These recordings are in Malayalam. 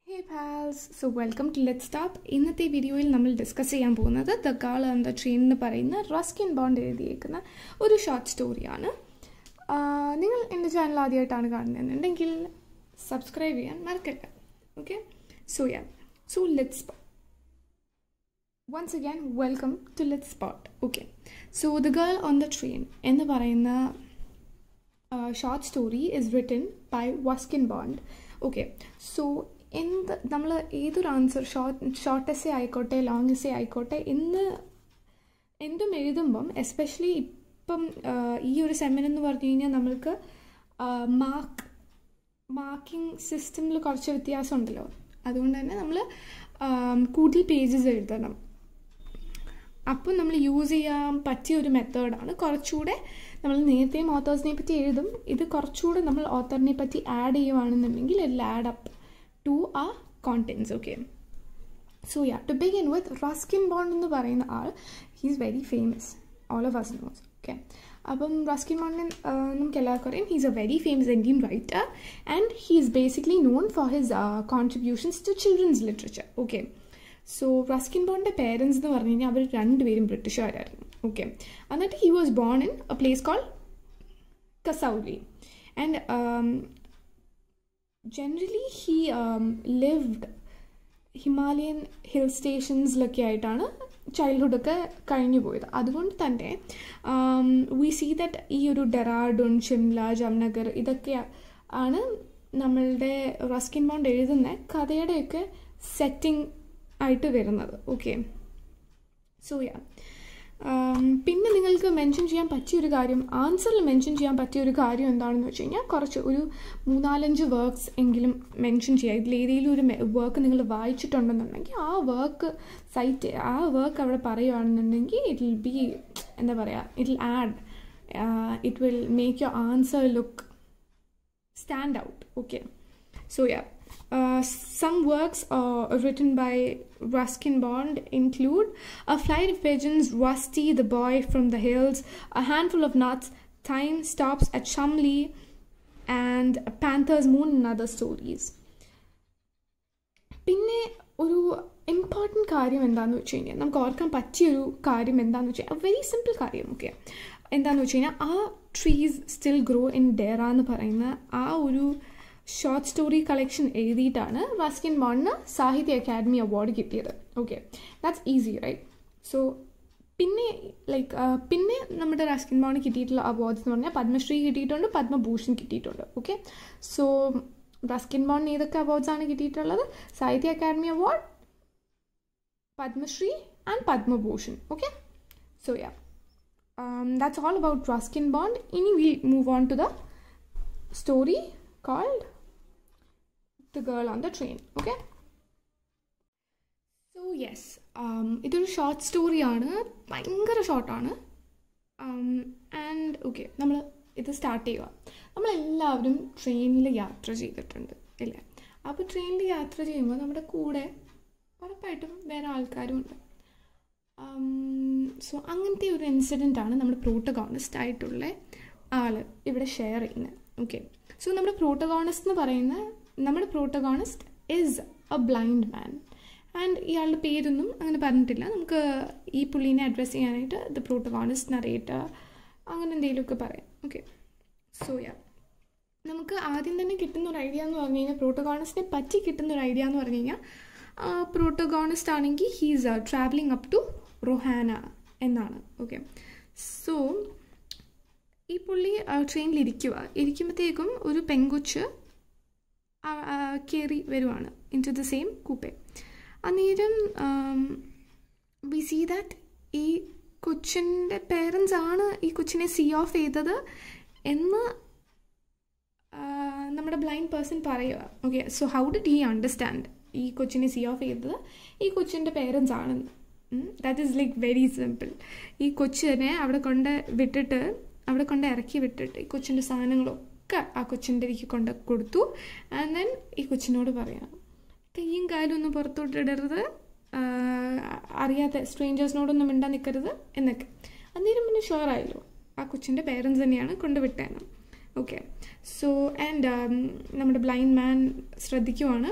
Hey pals so welcome to let stop ഇന്നത്തെ വീഡിയോയിൽ നമ്മൾ ഡിസ്കസ് ചെയ്യാൻ പോകുന്നത് the girl and the train എന്ന് പറയുന്ന റസ്കിൻ ബോണ്ട് എഴുതിയേക്കുന്ന ഒരു ഷോർട്ട് സ്റ്റോറിയാണ് നിങ്ങൾ എൻ്റെ ചാനൽ ആദ്യമായിട്ടാണ് കാണുന്നതെന്നുണ്ടെങ്കിൽ സബ്സ്ക്രൈബ് ചെയ്യാൻ മറക്കല്ല okay so yeah so let spot once again welcome to let spot okay so the girl on the train എന്ന് പറയുന്ന short story is written by Ruskin Bond okay so എന്ത് നമ്മൾ ഏതൊരു ആൻസർ ഷോർട്ട് ഷോർട്ട് എസ്സേ ആയിക്കോട്ടെ ലോങ് എസ്സേ ആയിക്കോട്ടെ എന്ന് എന്തും എഴുതുമ്പം എസ്പെഷ്യലി ഇപ്പം ഈ ഒരു സെമിനെന്ന് പറഞ്ഞു കഴിഞ്ഞാൽ നമ്മൾക്ക് മാർക്ക് മാർക്കിംഗ് സിസ്റ്റമിൽ കുറച്ച് വ്യത്യാസം ഉണ്ടല്ലോ അതുകൊണ്ട് തന്നെ നമ്മൾ കൂടുതൽ പേജസ് എഴുതണം അപ്പോൾ നമ്മൾ യൂസ് ചെയ്യാൻ പറ്റിയ ഒരു മെത്തേഡാണ് കുറച്ചുകൂടെ നമ്മൾ നേരത്തെയും ഓത്തേഴ്സിനെ പറ്റി എഴുതും ഇത് കുറച്ചുകൂടെ നമ്മൾ ഓത്തറിനെ പറ്റി ആഡ് ചെയ്യുവാണെന്നുണ്ടെങ്കിൽ ഇറ്റ് ആഡ് അപ്പ് ടു ആ contents okay so yeah to begin with Ruskin Bond എന്ന് പറയുന്ന ആൾ he's very famous all of us knows okay അപ്പം റസ്കിൻ ബോണ്ടിന് നമുക്ക് എല്ലാവർക്കും അറിയാം he's a very famous Indian writer and he is basically known for his contributions to children's literature okay so Ruskin ബോണ്ടിൻ്റെ പേരൻസ് എന്ന് പറഞ്ഞു കഴിഞ്ഞാൽ അവർ രണ്ടുപേരും ബ്രിട്ടീഷുകാരായിരുന്നു ഓക്കെ എന്നിട്ട് he was born in a place call Kasauli and generally he lived Himalayan hill സ്റ്റേഷൻസിലൊക്കെ ആയിട്ടാണ് ചൈൽഡ്ഹുഡൊക്കെ കഴിഞ്ഞു പോയത് അതുകൊണ്ട് തന്നെ വി സീ ദറ്റ് ഈ ഒരു ഡെറാഡൂൺ ഷിംല ജംനഗർ ഇതൊക്കെ ആണ് നമ്മളുടെ റസ്കിൻ ബോണ്ട് എഴുതുന്ന കഥയുടെയൊക്കെ സെറ്റിംഗ് ആയിട്ട് വരുന്നത് ഓക്കെ സോ യാ പിന്നെ നിങ്ങൾക്ക് മെൻഷൻ ചെയ്യാൻ പറ്റിയൊരു കാര്യം ആൻസറിൽ മെൻഷൻ ചെയ്യാൻ പറ്റിയ ഒരു കാര്യം എന്താണെന്ന് വെച്ച് കഴിഞ്ഞാൽ കുറച്ച് ഒരു മൂന്നാലഞ്ച് വർക്ക്സ് എങ്കിലും മെൻഷൻ ചെയ്യുക ഇതിൽ ഏതെങ്കിലും ഒരു വർക്ക് നിങ്ങൾ വായിച്ചിട്ടുണ്ടെന്നുണ്ടെങ്കിൽ ആ വർക്ക് സൈറ്റ് ആ വർക്ക് അവിടെ പറയുകയാണെന്നുണ്ടെങ്കിൽ ഇറ്റ് വിൽ ബി എന്താ പറയുക it will add it will make your answer look stand out okay so yeah Uh, some works uh, written by Ruskin Bond include A Flight of Pigeons, Rusty the Boy from the Hills, A Handful of Nuts, Time Stops at Shumley, and Panther's Moon and Other Stories. പിന്നെ ഒരു ഇമ്പോർട്ടൻറ്റ് കാര്യം എന്താണെന്ന് വെച്ച് കഴിഞ്ഞാൽ നമുക്ക് ഓർക്കാൻ പറ്റിയൊരു കാര്യം എന്താണെന്ന് വെച്ച് കഴിഞ്ഞാൽ വെരി സിമ്പിൾ കാര്യം ഓക്കെ എന്താണെന്ന് വെച്ച് കഴിഞ്ഞാൽ ആ trees still grow in Dehra എന്ന് പറയുന്ന ആ ഒരു ഷോർട്ട് സ്റ്റോറി കളക്ഷൻ എഴുതിയിട്ടാണ് റസ്കിൻ ബോണ്ടിന് സാഹിത്യ അക്കാദമി അവാർഡ് കിട്ടിയത് okay that's easy right so പിന്നെ ലൈക്ക് പിന്നെ നമ്മുടെ റസ്കിൻ ബോണ്ട് കിട്ടിയിട്ടുള്ള അവാർഡ്സ് എന്ന് പറഞ്ഞാൽ പത്മശ്രീ കിട്ടിയിട്ടുണ്ട് പത്മഭൂഷൺ കിട്ടിയിട്ടുണ്ട് ഓക്കെ സോ റസ്കിൻ ബോണ്ടിന് ഏതൊക്കെ അവാർഡ്സാണ് കിട്ടിയിട്ടുള്ളത് Sahitya Akademi award Padmashri and Padmabhushan okay so yeah that's all about Ruskin Bond ഇനി we move on to the story called The Girl on the Train. Okay? So yes ഇതൊരു ഷോർട്ട് സ്റ്റോറിയാണ് ഭയങ്കര ഷോർട്ടാണ് ആൻഡ് ഓക്കെ നമ്മൾ ഇത് സ്റ്റാർട്ട് ചെയ്യുക നമ്മളെല്ലാവരും ട്രെയിനിൽ യാത്ര ചെയ്തിട്ടുണ്ട് ഇല്ലേ അപ്പോൾ ട്രെയിനിൽ യാത്ര ചെയ്യുമ്പോൾ നമ്മുടെ കൂടെ ഉറപ്പായിട്ടും വേറെ ആൾക്കാരും ഉണ്ട് സോ അങ്ങനത്തെ ഒരു ഇൻസിഡൻ്റ് ആണ് നമ്മുടെ പ്രോട്ടഗോണിസ്റ്റ് ആയിട്ടുള്ള ആൾ ഇവിടെ ഷെയർ ചെയ്യുന്നത് ഓക്കെ സോ നമ്മുടെ പ്രോട്ടഗോണിസ്റ്റ് എന്ന് പറയുന്ന നമ്മുടെ protagonist is a blind man and ഇയാളുടെ പേരൊന്നും അങ്ങനെ പറഞ്ഞിട്ടില്ല നമുക്ക് ഈ പുള്ളീനെ അഡ്രസ്സ് ചെയ്യാനായിട്ട് ദ പ്രോട്ടഗോണിസ്റ്റ് നറേറ്റർ അങ്ങനെ എന്തെങ്കിലുമൊക്കെ പറയാം ഓക്കെ സോ യാ നമുക്ക് ആദ്യം തന്നെ കിട്ടുന്ന ഒരു ഐഡിയ എന്ന് പറഞ്ഞു കഴിഞ്ഞാൽ പ്രോട്ടഗോണിസ്റ്റിനെ പറ്റി കിട്ടുന്ന ഒരു ഐഡിയ എന്ന് പറഞ്ഞു കഴിഞ്ഞാൽ പ്രോട്ടഗോണിസ്റ്റ് ആണെങ്കിൽ he's travelling up to Rohana എന്നാണ് ഓക്കെ സോ ഈ പുള്ളി ട്രെയിനിൽ ഇരിക്കുക ഇരിക്കുമ്പോഴത്തേക്കും ഒരു പെങ്കൊച്ച് കയറി വരുവാണ് into the same coupe അന്നേരം വി സീ ദാറ്റ് ഈ കൊച്ചിൻ്റെ പേരൻസ് ആണ് ഈ കൊച്ചിനെ സീ ഓഫ് ചെയ്തത് എന്ന് നമ്മുടെ ബ്ലൈൻഡ് പേഴ്സൺ പറയുക okay so how did he understand ഈ കൊച്ചിനെ സീ ഓഫ് ചെയ്തത് ഈ കൊച്ചിൻ്റെ പേരൻസ് ആണെന്ന് that is like very simple ഈ കൊച്ചിനെ അവിടെ കൊണ്ട് വിട്ടിട്ട് അവിടെ കൊണ്ട് ഇറക്കി വിട്ടിട്ട് ഈ കൊച്ചിൻ്റെ സാധനങ്ങളൊക്കെ ആ കൊച്ചിൻ്റെ അരിക്ക് കൊണ്ട് കൊടുത്തു ആൻഡ് ദെൻ ഈ കൊച്ചിനോട് പറയാം കയ്യും കാലും ഒന്നും പുറത്തോട്ടിടരുത് അറിയാത്ത സ്ട്രേഞ്ചേഴ്സിനോടൊന്നും മിണ്ടാൻ നിൽക്കരുത് എന്നൊക്കെ അന്നേരം പിന്നെ ഷുവർ ആയല്ലോ ആ കൊച്ചിൻ്റെ പേരൻസ് തന്നെയാണ് കൊണ്ടുവിട്ടേന്ന് ഓക്കെ സോ ആൻഡ് നമ്മുടെ ബ്ലൈൻഡ് മാൻ ശ്രദ്ധിക്കുവാണ്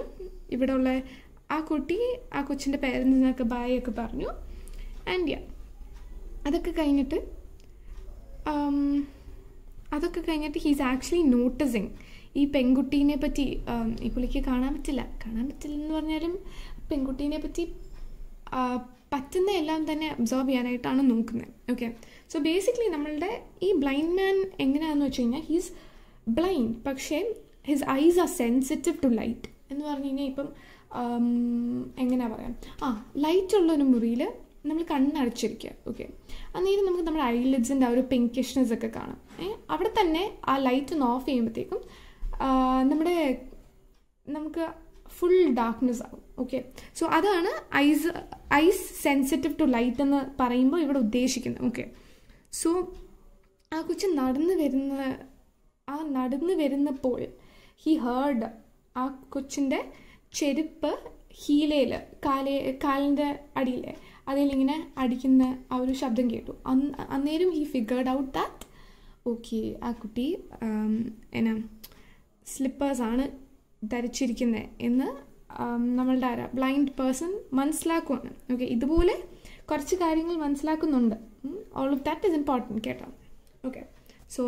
ഇവിടെ ഉള്ള ആ കുട്ടി ആ കൊച്ചിൻ്റെ പേരൻസിനൊക്കെ ബായ് ഒക്കെ പറഞ്ഞു ആൻഡ് യാ അതൊക്കെ കഴിഞ്ഞിട്ട് um, അതൊക്കെ കഴിഞ്ഞിട്ട് ഹീസ് ആക്ച്വലി നോട്ടിസിങ് ഈ പെൺകുട്ടീനെ പറ്റി um, ഈ പുള്ളിക്ക് കാണാൻ പറ്റില്ല കാണാൻ പറ്റില്ല എന്ന് പറഞ്ഞാലും പെൺകുട്ടീനെ പറ്റി ആ, പറ്റുന്ന എല്ലാം തന്നെ അബ്സോർബ് ചെയ്യാനായിട്ടാണ് നോക്കുന്നത് ഓക്കെ സോ ബേസിക്കലി നമ്മളുടെ ഈ ബ്ലൈൻഡ് മാൻ എങ്ങനെയാണെന്ന് വെച്ച് കഴിഞ്ഞാൽ ഹീസ് ബ്ലൈൻഡ് പക്ഷേ his eyes are sensitive to light എന്ന് പറഞ്ഞു കഴിഞ്ഞാൽ ഇപ്പം um, എങ്ങനെയാ പറയാം ആ ലൈറ്റ് ഉള്ളൊരു മുറിയിൽ നമ്മൾ കണ്ണടച്ചിരിക്കുക ഓക്കെ അന്നേരം നമുക്ക് നമ്മുടെ ഐലിഡ്സിൻ്റെ ആ ഒരു പിങ്കിഷ്നെസ് ഒക്കെ കാണാം ഏ അവിടെ തന്നെ ആ ലൈറ്റ് ഒന്ന് ഓഫ് ചെയ്യുമ്പോഴത്തേക്കും ആ, നമ്മുടെ നമുക്ക് ഫുൾ ഡാർക്ക്നെസ് ആകും ഓക്കെ സോ അതാണ് eyes eyes sensitive to light എന്ന് പറയുമ്പോൾ ഇവിടെ ഉദ്ദേശിക്കുന്നത് ഓക്കെ സോ ആ കൊച്ച് നടന്നു വരുന്ന ആ നടന്നു വരുന്നപ്പോൾ ഹി ഹേർഡ് ആ കൊച്ചിൻ്റെ ചെരുപ്പ് ഹീലയിൽ കാലേ കാലിൻ്റെ അടിയിൽ അതിലിങ്ങനെ അടിക്കുന്ന ആ ഒരു ശബ്ദം കേട്ടു അന്ന് അന്നേരം he figured out that okay ആ കുട്ടി ആം, എന്നാ സ്ലിപ്പേഴ്സാണ് ധരിച്ചിരിക്കുന്നത് എന്ന് ആം, നമ്മളുടെ ആരാ ബ്ലൈൻഡ് പേഴ്സൺ മനസ്സിലാക്കുവാണ് ഓക്കെ ഇതുപോലെ കുറച്ച് കാര്യങ്ങൾ മനസ്സിലാക്കുന്നുണ്ട് all of that is important കേട്ടോ ഓക്കെ സോ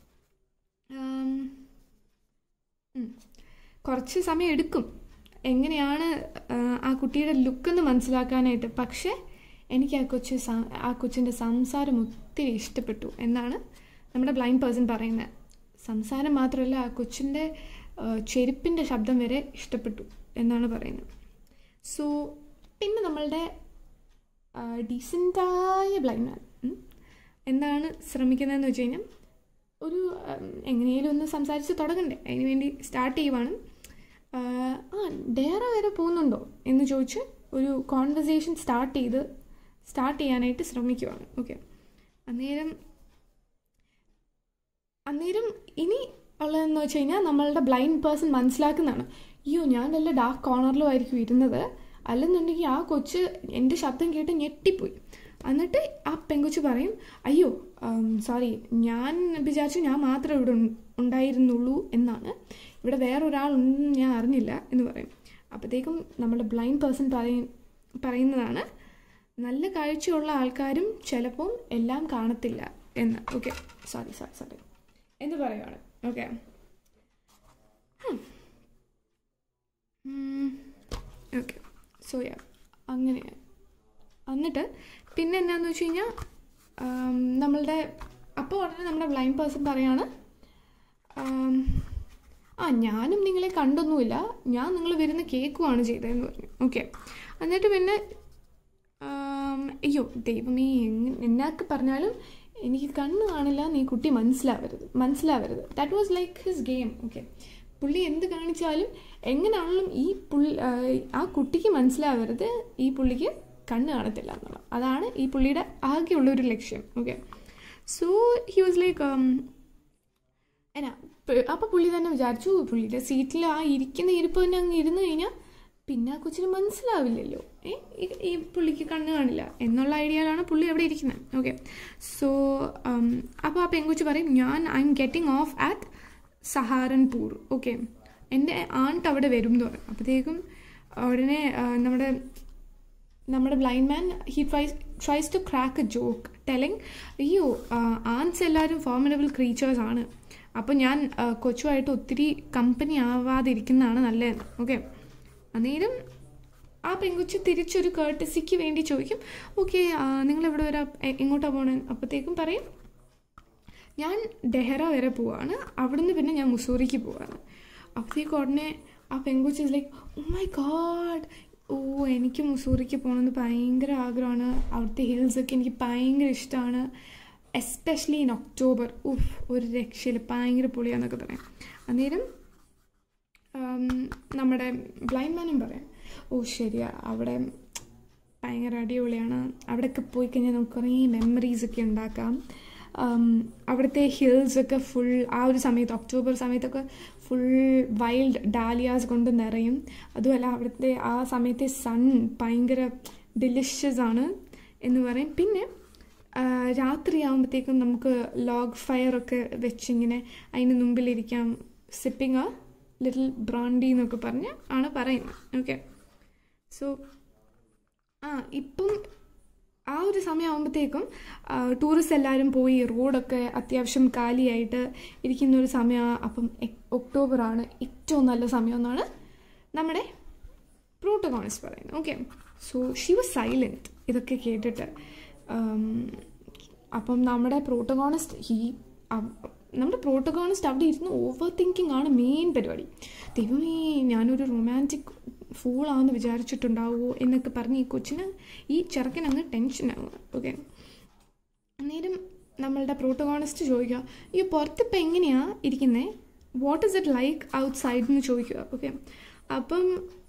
കുറച്ച് സമയം എടുക്കും എങ്ങനെയാണ് ആ, ആ കുട്ടിയുടെ ലുക്കെന്ന് മനസ്സിലാക്കാനായിട്ട് പക്ഷേ എനിക്ക് ആ കൊച്ചു സം- ആ കൊച്ചിൻ്റെ സംസാരം ഒത്തിരി ഇഷ്ടപ്പെട്ടു എന്നാണ് നമ്മുടെ ബ്ലൈൻഡ് പേഴ്സൺ പറയുന്നത് സംസാരം മാത്രമല്ല ആ കൊച്ചിൻ്റെ ചെരുപ്പിൻ്റെ ശബ്ദം വരെ ഇഷ്ടപ്പെട്ടു എന്നാണ് പറയുന്നത് സോ പിന്നെ നമ്മളുടെ ഡീസൻ്റായ ബ്ലൈൻഡ് മാൻ എന്താണ് ശ്രമിക്കുന്നതെന്ന് വെച്ച് കഴിഞ്ഞാൽ ഒരു ഉം, എങ്ങനെയും ഒന്ന് സംസാരിച്ച് തുടങ്ങണ്ടേ അതിന് വേണ്ടി സ്റ്റാർട്ട് ചെയ്യുവാണ് ആ, ആ ഡേറ വരെ പോകുന്നുണ്ടോ എന്ന് ചോദിച്ച് ഒരു കോൺവെർസേഷൻ സ്റ്റാർട്ട് ചെയ്ത് സ്റ്റാർട്ട് ചെയ്യാനായിട്ട് ശ്രമിക്കുവാണ് ഓക്കെ അന്നേരം അന്നേരം ഇനി ഉള്ളതെന്ന് വെച്ച് കഴിഞ്ഞാൽ നമ്മളുടെ ബ്ലൈൻഡ് പേഴ്സൺ മനസ്സിലാക്കുന്നതാണ് അയ്യോ ഞാൻ വല്ല ഡാർക്ക് കോർണറിലും ആയിരിക്കും ഇരുന്നത് അല്ലെന്നുണ്ടെങ്കിൽ ആ കൊച്ച് എൻ്റെ ശബ്ദം കേട്ട് ഞെട്ടിപ്പോയി എന്നിട്ട് ആ പെങ്കൊച്ച് പറയും അയ്യോ സോറി ഞാൻ വിചാരിച്ചു ഞാൻ മാത്രമേ ഇവിടെ ഉൺ- ഉണ്ടായിരുന്നുള്ളൂ എന്നാണ് ഇവിടെ വേറൊരാളുണ്ടെന്ന് ഞാൻ അറിഞ്ഞില്ല എന്ന് പറയും അപ്പോഴത്തേക്കും നമ്മുടെ ബ്ലൈൻഡ് പേഴ്സൺ പറയ പറയുന്നതാണ് നല്ല കാഴ്ചയുള്ള ആൾക്കാരും ചിലപ്പം എല്ലാം കാണത്തില്ല എന്ന് ഓക്കെ സോറി സോറി സോറി എന്ന് പറയുവാണ് ഓക്കെ ഓക്കെ സോ യാ അങ്ങനെ എന്നിട്ട് പിന്നെ എന്നാന്ന് വെച്ച് കഴിഞ്ഞാൽ നമ്മളുടെ അപ്പോൾ ഉടനെ നമ്മുടെ ബ്ലൈൻഡ് പേഴ്സൺ പറയാണ് ആം, ആ ഞാനും നിങ്ങളെ കണ്ടൊന്നുമില്ല ഞാൻ നിങ്ങൾ വരുന്ന കേക്കുമാണ് ചെയ്തതെന്ന് പറഞ്ഞു ഓക്കെ എന്നിട്ട് പിന്നെ ആം, അയ്യോ ദൈവമേ എങ്ങ- എന്നൊക്കെ പറഞ്ഞാലും എനിക്ക് കണ്ണ് കാണില്ല നീ കുട്ടി മനസ്സിലാവരുത് മനസ്സിലാവരുത് that was like his game okay പുള്ളി എന്ത് കാണിച്ചാലും എങ്ങനെയാണെങ്കിലും ഈ പുള്ളി ആ, ആ കുട്ടിക്ക് മനസ്സിലാവരുത് ഈ പുള്ളിക്ക് കണ്ണ് കാണത്തില്ല എന്നുള്ളത് അതാണ് ഈ പുള്ളിയുടെ ആകെയുള്ള ഒരു ലക്ഷ്യം okay so he was like എന്നാ അപ്പോൾ പുള്ളി തന്നെ വിചാരിച്ചു പുള്ളിയുടെ സീറ്റിൽ ആ ഇരിക്കുന്ന ഇരിപ്പ് തന്നെ അങ്ങ് ഇരുന്ന് കഴിഞ്ഞാൽ പിന്നെ ആ കൊച്ചിന് മനസ്സിലാവില്ലല്ലോ ഏ ഈ- ഈ പുള്ളിക്ക് കണ്ണ് കാണില്ല എന്നുള്ള ഐഡിയയിലാണ് പുള്ളി അവിടെ ഇരിക്കുന്നത് ഓക്കെ സോ അപ്പോൾ ആ പെങ്കുച്ച് പറയും ഞാൻ I am getting off at Saharanpur okay എൻ്റെ ആണ്ട് അവിടെ വരും എന്ന് പറയും അപ്പോഴത്തേക്കും ഉടനെ ആ, നമ്മുടെ നമ്മുടെ blind man he tries tries to crack a joke telling അയ്യോ ആൻസ് എല്ലാവരും ഫോർമിനബിൾ ക്രീച്ചേഴ്സ് ആണ് അപ്പോൾ ഞാൻ ആ, കൊച്ചുമായിട്ട് ഒത്തിരി കമ്പനി ആവാതിരിക്കുന്നതാണ് നല്ലതെന്ന് ഓക്കെ അന്നേരം ആ പെങ്കുച്ച് തിരിച്ചൊരു കേർട്ടസിക്ക് വേണ്ടി ചോദിക്കും ഓക്കെ നിങ്ങൾ എവിടെ വരെ എങ്ങോട്ടാണ് പോകണേ അപ്പോഴത്തേക്കും പറയും ഞാൻ ഡെഹ്റ വരെ പോവാണ് അവിടുന്ന് പിന്നെ ഞാൻ മുസൂറിക്ക് പോവാണ് അപ്പോഴത്തേക്ക് ഉടനെ ആ പെങ്കുച്ച് is like oh my God oh എനിക്ക് മുസൂറിക്ക് പോകണമെന്ന് ഭയങ്കര ആഗ്രഹമാണ് അവിടുത്തെ ഹിൽസൊക്കെ എനിക്ക് ഭയങ്കര ഇഷ്ടമാണ് എസ്പെഷ്യലി ഇൻ ഒക്ടോബർ ഉഫ് ഒരു രക്ഷയിൽ ഭയങ്കര പൊളിയാന്നൊക്കെ പറയാം അന്നേരം ആം, നമ്മുടെ ബ്ലൈൻഡ് മാനും പറയാം ഓ ശരിയാ അവിടെ ഭയങ്കര അടിപൊളിയാണ് അവിടെയൊക്കെ പോയി കഴിഞ്ഞാൽ നമുക്ക് കുറേ മെമ്മറീസ് ഒക്കെ ഉണ്ടാക്കാം ആം, അവിടുത്തെ ഹിൽസ് ഒക്കെ ഫുൾ ആ ഒരു സമയത്ത് ഒക്ടോബർ സമയത്തൊക്കെ ഫുൾ വൈൽഡ് ഡാലിയാസ് കൊണ്ട് നിറയും അതുമല്ല അവിടുത്തെ ആ സമയത്തെ സൺ ഭയങ്കര ഡെലിഷ്യസ് ആണ് എന്ന് പറയും പിന്നെ ആ, രാത്രിയാകുമ്പോഴത്തേക്കും നമുക്ക് ലോഗ് ഫയർ ഒക്കെ വെച്ചിങ്ങനെ അതിന് മുമ്പിലിരിക്കാം സിപ്പിങ് എ ലിറ്റിൽ ബ്രാൻഡി എന്നൊക്കെ പറഞ്ഞ് ആണ് പറയുന്നത് ഓക്കെ സോ ആ ഇപ്പം ആ ഒരു സമയമാകുമ്പോഴത്തേക്കും ടൂറിസ്റ്റ് എല്ലാവരും പോയി റോഡൊക്കെ അത്യാവശ്യം കാലിയായിട്ട് ഇരിക്കുന്ന ഒരു സമയമാണ് അപ്പം ഒക്ടോബറാണ് ഏറ്റവും നല്ല സമയം എന്നാണ് നമ്മുടെ പ്രോട്ടോകോണിസ്റ്റ് പറയുന്നത് okay so she was silent ഇതൊക്കെ കേട്ടിട്ട് അപ്പം നമ്മുടെ പ്രോട്ടോകോണിസ്റ്റ് ഹീ നമ്മുടെ പ്രോട്ടോകോണിസ്റ്റ് അവിടെ ഇരുന്ന് ഓവർ തിങ്കിങ് ആണ് മെയിൻ പരിപാടി ദൈവമേ ഞാനൊരു റൊമാൻറ്റിക് ഫൂളാണെന്ന് വിചാരിച്ചിട്ടുണ്ടാവുമോ എന്നൊക്കെ പറഞ്ഞ് ഈ കൊച്ചിന് ഈ ചെറുക്കൻ അങ്ങ് ടെൻഷനാവുക ഓക്കെ അന്നേരം നമ്മളുടെ പ്രോട്ടോകോണിസ്റ്റ് ചോദിക്കുക ഈ പുറത്തിപ്പോൾ എങ്ങനെയാണ് ഇരിക്കുന്നത് what is it like outside എന്ന് ചോദിക്കുക ഓക്കെ അപ്പം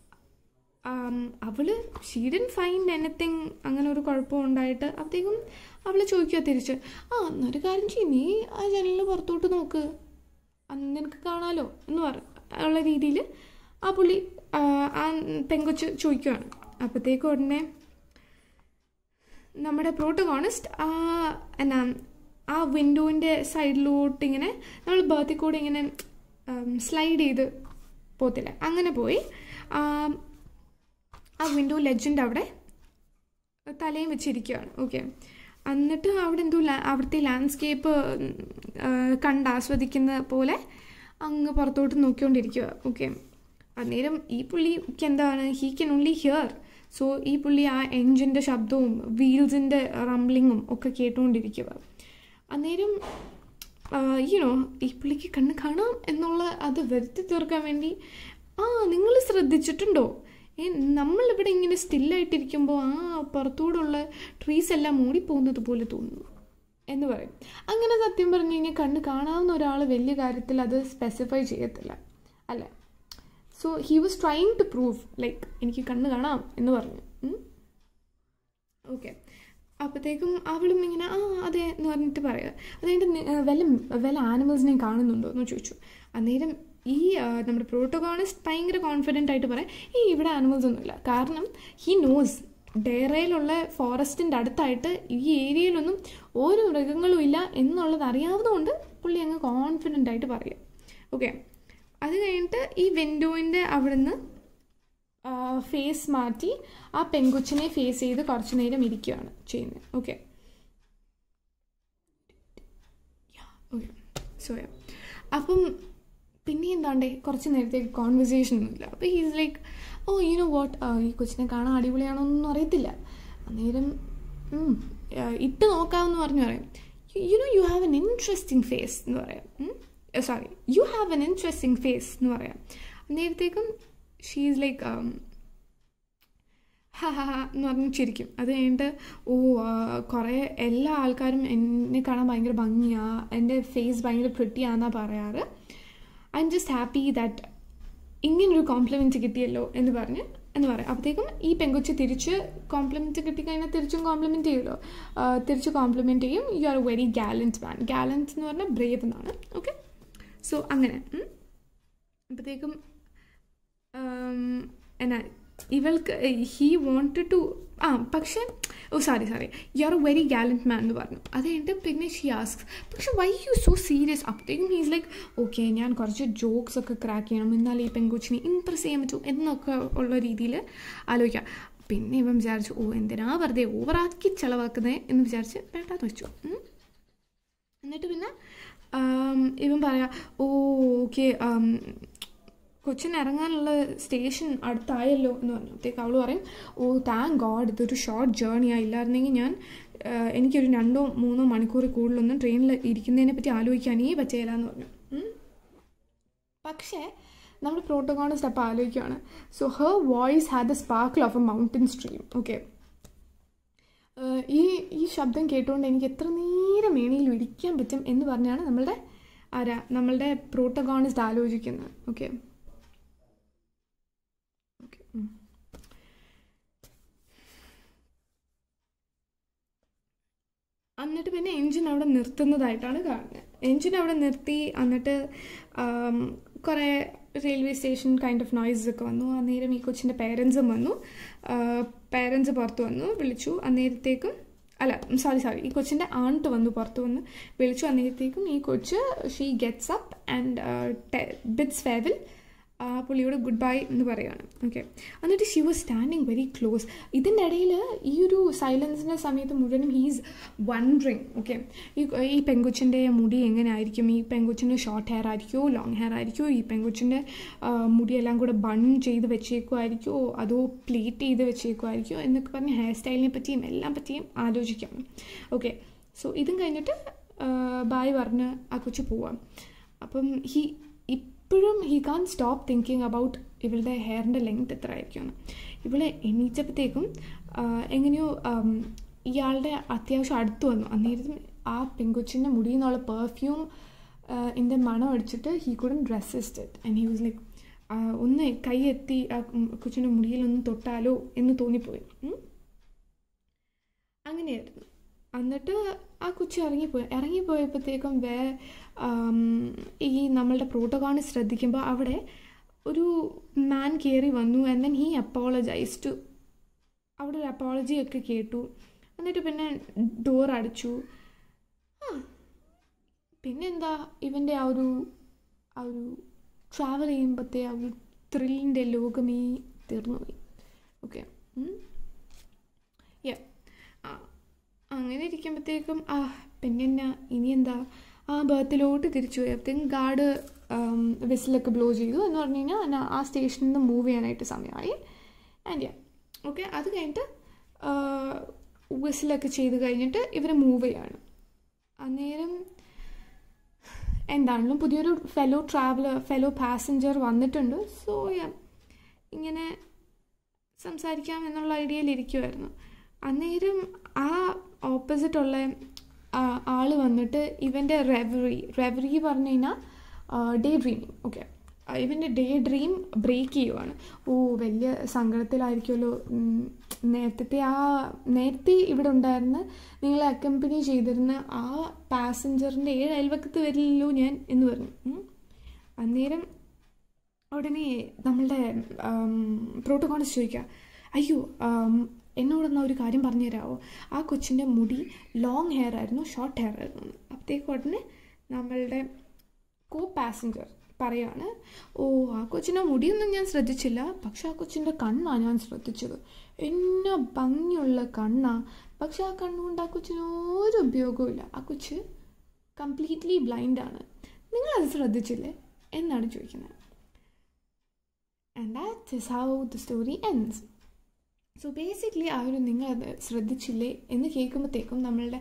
അവൾ ഷീഡൻ ഫൈൻഡ് എനിത്തിങ് അങ്ങനെ ഒരു കുഴപ്പം ഉണ്ടായിട്ട് അപ്പോഴത്തേക്കും അവൾ ചോദിക്കുക തിരിച്ച് ആ എന്നൊരു കാര്യം ചെയ്യും നീ ആ ജനലിൽ പുറത്തോട്ട് നോക്ക് അന്ന് നിനക്ക് കാണാലോ എന്ന് പറ ഉള്ള രീതിയിൽ ആ പുള്ളി ആ പെങ്കൊച്ച് ചോദിക്കുകയാണ് അപ്പോഴത്തേക്കും ഉടനെ നമ്മുടെ പ്രോട്ടോകോണിസ്റ്റ് ആ എന്നാ ആ വിൻഡോൻ്റെ സൈഡിലോട്ട് ഇങ്ങനെ നമ്മൾ ബേർത്തിൽ കൂടെ ഇങ്ങനെ സ്ലൈഡ് ചെയ്ത് പോത്തില്ല അങ്ങനെ പോയി ആ വിൻഡോ ലെജൻഡ് അവിടെ തലയും വെച്ചിരിക്കുകയാണ് ഓക്കെ എന്നിട്ട് അവിടെ എന്തോ അവിടുത്തെ ലാൻഡ്സ്കേപ്പ് കണ്ട് ആസ്വദിക്കുന്ന പോലെ അങ്ങ് പുറത്തോട്ട് നോക്കിക്കൊണ്ടിരിക്കുക ഓക്കെ അന്നേരം ഈ പുള്ളിക്ക് എന്താണ് he can only hear so ഈ പുള്ളി ആ എൻജിൻ്റെ ശബ്ദവും വീൽസിൻ്റെ റംബ്ലിങ്ങും ഒക്കെ കേട്ടുകൊണ്ടിരിക്കുക അന്നേരം ഈനോ ഈ പുള്ളിക്ക് കണ്ണ് കാണാം എന്നുള്ള അത് വരുത്തി തീർക്കാൻ വേണ്ടി ആ നിങ്ങൾ ശ്രദ്ധിച്ചിട്ടുണ്ടോ ഏ നമ്മളിവിടെ ഇങ്ങനെ സ്റ്റില്ലായിട്ടിരിക്കുമ്പോൾ ആ പുറത്തൂടുള്ള ട്രീസ് എല്ലാം മൂടിപ്പോകുന്നത് പോലെ തോന്നുന്നു എന്ന് പറയും അങ്ങനെ സത്യം പറഞ്ഞു കഴിഞ്ഞാൽ കണ്ണ് കാണാവുന്ന ഒരാൾ വലിയ കാര്യത്തിൽ അത് സ്പെസിഫൈ ചെയ്യത്തില്ല അല്ലേ so he was trying to prove like എനിക്ക് കണ്ണ് കാണാം എന്ന് പറഞ്ഞു ഓക്കെ അപ്പോഴത്തേക്കും അവളും ഇങ്ങനെ ആ അതെ എന്ന് പറഞ്ഞിട്ട് പറയുക അത് കഴിഞ്ഞിട്ട് വല്ല വല്ല ആനിമൽസിനെയും കാണുന്നുണ്ടോ എന്ന് ചോദിച്ചു അന്നേരം ഈ നമ്മുടെ പ്രോട്ടോകോണിസ്റ്റ് ഭയങ്കര കോൺഫിഡൻ്റ് ആയിട്ട് പറയാം ഈ ഇവിടെ ആനിമൽസ് ഒന്നുമില്ല കാരണം ഹി നോസ് ഡേറയിലുള്ള ഫോറസ്റ്റിൻ്റെ അടുത്തായിട്ട് ഈ ഏരിയയിലൊന്നും ഒരു മൃഗങ്ങളും ഇല്ല എന്നുള്ളത് അറിയാവുന്നതുകൊണ്ട് പുള്ളി അങ്ങ് കോൺഫിഡൻ്റ് ആയിട്ട് പറയുക ഓക്കെ അത് കഴിഞ്ഞിട്ട് ഈ വിൻഡോയിൻ്റെ അവിടുന്ന് ഫേസ് മാറ്റി ആ പെങ്കൊച്ചിനെ ഫേസ് ചെയ്ത് കുറച്ച് നേരം ഇരിക്കുകയാണ് ചെയ്യുന്നത് ഓക്കെ ഓക്കെ സോ അപ്പം പിന്നെ എന്താണ്ടേ കുറച്ച് നേരത്തേക്ക് കോൺവെർസേഷൻ ഒന്നുമില്ല അപ്പോൾ he's like oh you know what ഈ കൊച്ചിനെ കാണാൻ അടിപൊളിയാണോ എന്നൊന്നും അറിയത്തില്ല അന്നേരം ഇട്ട് നോക്കാമെന്ന് പറഞ്ഞു പറയാം you know you have an interesting face എന്ന് പറയാം sorry you have an interesting face എന്ന് പറയാം അന്നേരത്തേക്കും ഷീസ് ലൈക്ക് ഹാ ഹാ ഹാ എന്ന് പറഞ്ഞ് ചിരിക്കും അത് കഴിഞ്ഞിട്ട് ഓ കുറേ എല്ലാ ആൾക്കാരും എന്നെ കാണാൻ ഭയങ്കര ഭംഗിയാണ് എൻ്റെ ഫേസ് ഭയങ്കര പ്രിട്ടിയാണെന്നാണ് പറയാറ് I am just happy that ഇങ്ങനൊരു കോംപ്ലിമെൻറ്റ് കിട്ടിയല്ലോ എന്ന് പറഞ്ഞ് എന്ന് പറയാം അപ്പോഴത്തേക്കും ഈ പെങ്കൊച്ച് തിരിച്ച് കോംപ്ലിമെൻറ്റ് കിട്ടിക്കഴിഞ്ഞാൽ തിരിച്ചും കോംപ്ലിമെൻറ്റ് ചെയ്യുമല്ലോ തിരിച്ച് കോംപ്ലിമെൻറ്റ് ചെയ്യും you are a very gallant man gallant എന്ന് പറഞ്ഞാൽ ബ്രേവ് എന്നാണ് ഓക്കെ സോ അങ്ങനെ അപ്പോഴത്തേക്കും എന്നാ ഇവൾക്ക് ഹീ വോണ്ടഡ് ടു ആ പക്ഷേ oh sorry sorry you are a very gallant man എന്ന് പറഞ്ഞു അത് കഴിഞ്ഞിട്ട് പിന്നെ ഷീ ആസ്ക് പക്ഷെ വൈ യു സോ സീരിയസ് അപ്പോഴത്തേക്കും ഹീസ് ലൈക്ക് ഓക്കെ ഞാൻ കുറച്ച് ജോക്സ് ഒക്കെ ക്രാക്ക് ചെയ്യണം എന്നാലേ ഈ പെങ്കൊച്ചിനെ ഇമ്പ്രസ് ചെയ്യാൻ പറ്റൂ എന്നൊക്കെ ഉള്ള രീതിയിൽ ആലോചിക്കാം പിന്നെ ഇവൻ വിചാരിച്ചു ഓ എന്തിനാ വെറുതെ ഓവറാക്കി ചിലവാക്കുന്നത് എന്ന് വിചാരിച്ച് വേണ്ടാന്ന് വെച്ചു എന്നിട്ട് പിന്നെ ഇവൻ പറയാ ഓ ഓക്കെ കൊച്ചിൻ ഇറങ്ങാനുള്ള സ്റ്റേഷൻ അടുത്തായല്ലോ എന്ന് പറഞ്ഞു അപ്പോഴത്തേക്ക് അവൾ പറയും ഓ താങ്ക് ഗോഡ് ഇതൊരു ഷോർട്ട് ജേർണിയാണ് ഇല്ലായിരുന്നെങ്കിൽ ഞാൻ എനിക്കൊരു രണ്ടോ മൂന്നോ മണിക്കൂർ കൂടുതലൊന്നും ട്രെയിനിൽ ഇരിക്കുന്നതിനെ പറ്റി ആലോചിക്കാനേ പറ്റിയില്ല എന്ന് പറഞ്ഞു പക്ഷേ നമ്മൾ പ്രോട്ടോകോണിസ്റ്റ് അപ്പോൾ ആലോചിക്കുകയാണ് so her voice had the sparkle of a mountain stream okay ഈ ഈ ശബ്ദം കേട്ടുകൊണ്ട് എനിക്ക് എത്ര നേരം മേണിയിൽ ഇരിക്കാൻ പറ്റും എന്ന് പറഞ്ഞാണ് നമ്മളുടെ ആരാ നമ്മളുടെ പ്രോട്ടോകോണിസ്റ്റ് ആലോചിക്കുന്നത് ഓക്കെ ഓക്കെ എന്നിട്ട് പിന്നെ എൻജിൻ അവിടെ നിർത്തുന്നതായിട്ടാണ് കാണുന്നത് എൻജിൻ അവിടെ നിർത്തി എന്നിട്ട് കുറേ railway station kind of noises ഒക്കെ വന്നു അന്നേരം ഈ കൊച്ചിൻ്റെ പേരൻസും വന്നു പേരൻസ് പുറത്ത് വന്നു വിളിച്ചു അന്നേരത്തേക്കും അല്ല സോറി സോറി ഈ കൊച്ചിൻ്റെ ആണ്ട് വന്നു പുറത്ത് വന്ന് വിളിച്ചു അന്നേരത്തേക്കും ഈ കൊച്ച് she gets up and bids farewell ആ പുള്ളിയോട് ഗുഡ് ബൈ എന്ന് പറയുകയാണ് ഓക്കെ എന്നിട്ട് she was standing very close ഇതിൻ്റെ ഇടയിൽ ഈ ഒരു സൈലൻസിൻ്റെ സമയത്ത് മുഴുവനും ഹീസ് വണ്ടറിങ് ഓക്കെ ഈ ഈ പെങ്കൊച്ചിൻ്റെ മുടി എങ്ങനെ ആയിരിക്കും ഈ പെങ്കൊച്ചിൻ്റെ ഷോർട്ട് ഹെയർ ആയിരിക്കുമോ ലോങ് ഹെയർ ആയിരിക്കുമോ ഈ പെങ്കൊച്ചിൻ്റെ മുടിയെല്ലാം കൂടെ ബൺ ചെയ്ത് വെച്ചേക്കുമായിരിക്കുമോ അതോ പ്ലീറ്റ് ചെയ്ത് വെച്ചേക്കുമായിരിക്കുമോ എന്നൊക്കെ പറഞ്ഞ് ഹെയർ സ്റ്റൈലിനെ പറ്റിയും എല്ലാം പറ്റിയും ആലോചിക്കാം ഓക്കെ സോ ഇതും കഴിഞ്ഞിട്ട് ബായ് പറഞ്ഞ് ആ കൊച്ചു പോവാം അപ്പം ഹി ഇപ്പോഴും he can stop thinking about ഇവളുടെ ഹെയറിൻ്റെ ലെങ്ത് എത്ര ആയിരിക്കുമെന്ന് ഇവളെ എണീച്ചപ്പോഴത്തേക്കും എങ്ങനെയോ ഇയാളുടെ അത്യാവശ്യം അടുത്ത് വന്നു അന്നേരം ആ പെങ്കൊച്ചിൻ്റെ മുടിയിൽ നിന്നുള്ള പെർഫ്യൂം എൻ്റെ മണം അടിച്ചിട്ട് he couldn't resist it and he was like ഒന്ന് കൈ എത്തി ആ കൊച്ചിൻ്റെ മുടിയിൽ ഒന്ന് തൊട്ടാലോ എന്ന് തോന്നിപ്പോയി അങ്ങനെയായിരുന്നു എന്നിട്ട് ആ കൊച്ചു ഇറങ്ങിപ്പോയി ഇറങ്ങിപ്പോയപ്പോഴത്തേക്കും വേ ഈ നമ്മളുടെ പ്രോട്ടോകോൺ ശ്രദ്ധിക്കുമ്പോൾ അവിടെ ഒരു മാൻ കയറി വന്നു and then he apologise to അവിടെ ഒരു അപ്പോളജി ഒക്കെ കേട്ടു എന്നിട്ട് പിന്നെ ഡോർ അടച്ചു ആ പിന്നെന്താ ഇവൻ്റെ ആ ഒരു ആ ഒരു ട്രാവൽ ചെയ്യുമ്പോഴത്തെ ആ ഒരു ത്രില്ലിൻ്റെ ലോകമേ തീർന്നുപോയി ഓക്കെ യാ ആ അങ്ങനെ ഇരിക്കുമ്പോഴത്തേക്കും ആ പിന്നെ ഇനി എന്താ ആ ബർത്തിലോട്ട് തിരിച്ചു പോയി അപ്പോഴത്തേക്കും ഗാർഡ് വിസിലൊക്കെ ബ്ലോ ചെയ്തു എന്ന് പറഞ്ഞു കഴിഞ്ഞാൽ ആ സ്റ്റേഷനിൽ നിന്ന് മൂവ് ചെയ്യാനായിട്ട് സമയമായി ആൻഡ് യാ ഓക്കെ അത് കഴിഞ്ഞിട്ട് വിസിലൊക്കെ ചെയ്ത് കഴിഞ്ഞിട്ട് ഇവർ മൂവ് ചെയ്യാണ് അന്നേരം എന്താണെങ്കിലും പുതിയൊരു ഫെലോ ട്രാവലർ ഫെലോ പാസഞ്ചർ വന്നിട്ടുണ്ട് സോ യാ ഇങ്ങനെ സംസാരിക്കാം എന്നുള്ള ഐഡിയയിൽ ഇരിക്കുമായിരുന്നു അന്നേരം ആ ഓപ്പോസിറ്റുള്ള ആൾ വന്നിട്ട് ഇവൻ്റെ റെവറി റെവറി പറഞ്ഞു കഴിഞ്ഞാൽ ഡേ ഡ്രീമിങ് ഓക്കെ ഇവൻ്റെ ഡേ ഡ്രീം ബ്രേക്ക് ചെയ്യുവാണ് ഓ വലിയ സങ്കടത്തിലായിരിക്കുമല്ലോ നേരത്തെ ആ നേരത്തെ ഇവിടെ ഉണ്ടായിരുന്ന നിങ്ങളെ അക്കമ്പനി ചെയ്തിരുന്ന ആ പാസഞ്ചറിൻ്റെ ഏഴ് അയൽവക്കത്ത് വരില്ലല്ലോ ഞാൻ എന്ന് പറഞ്ഞു അന്നേരം ഉടനെ നമ്മളുടെ പ്രോട്ടോകോൺസ് ചോദിക്കുക അയ്യോ എന്നോടൊന്ന് ഒരു കാര്യം പറഞ്ഞു തരാമോ ആ കൊച്ചിൻ്റെ മുടി ലോങ് ഹെയർ ആയിരുന്നു ഷോർട്ട് ഹെയർ ആയിരുന്നു അപ്പോഴത്തേക്ക് ഉടനെ നമ്മളുടെ കോ പാസഞ്ചർ പറയാണ് ഓ ആ കൊച്ചിൻ്റെ മുടിയൊന്നും ഞാൻ ശ്രദ്ധിച്ചില്ല പക്ഷെ ആ കൊച്ചിൻ്റെ കണ്ണാണ് ഞാൻ ശ്രദ്ധിച്ചത് എന്നെ ഭംഗിയുള്ള കണ്ണാ പക്ഷെ ആ കണ്ണുകൊണ്ട് ആ കൊച്ചിന് ഒരു ഉപയോഗവും ആ കൊച്ച് കംപ്ലീറ്റ്ലി ബ്ലൈൻഡാണ് നിങ്ങളത് ശ്രദ്ധിച്ചില്ലേ എന്നാണ് ചോദിക്കുന്നത് and that is how the story ends so basically ആ ഒരു നിങ്ങളത് ശ്രദ്ധിച്ചില്ലേ എന്ന് കേൾക്കുമ്പോഴത്തേക്കും നമ്മളുടെ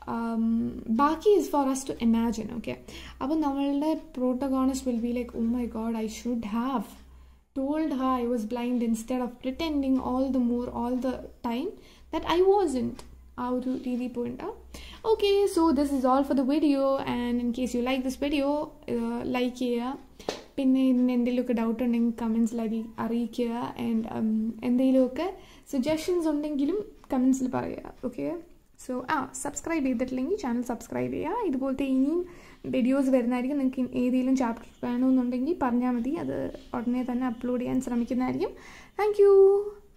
ബാക്കി is for us to imagine okay അപ്പോൾ നമ്മളുടെ protagonist will be like oh my God I should have told her I was blind instead of pretending all the more all the time that I wasn't. ആ ഒരു രീതി പോയിണ്ടാവും okay so this is all for the video and in case you like this video like ചെയ്യുക പിന്നെ ഇതിന് എന്തെങ്കിലുമൊക്കെ ഡൗട്ട് ഉണ്ടെങ്കിൽ കമൻസിൽ അറി അറിയിക്കുക ആൻഡ് എന്തെങ്കിലുമൊക്കെ സജഷൻസ് ഉണ്ടെങ്കിലും കമൻസിൽ പറയുക ഓക്കെ സോ ആ സബ്സ്ക്രൈബ് ചെയ്തിട്ടില്ലെങ്കിൽ ചാനൽ സബ്സ്ക്രൈബ് ചെയ്യുക ഇതുപോലത്തെ ഇനിയും വീഡിയോസ് വരുന്നതായിരിക്കും നിങ്ങൾക്ക് ഏതെങ്കിലും ചാപ്റ്റർ വേണമെന്നുണ്ടെങ്കിൽ പറഞ്ഞാൽ മതി അത് ഉടനെ തന്നെ അപ്ലോഡ് ചെയ്യാൻ ശ്രമിക്കുന്നതായിരിക്കും താങ്ക്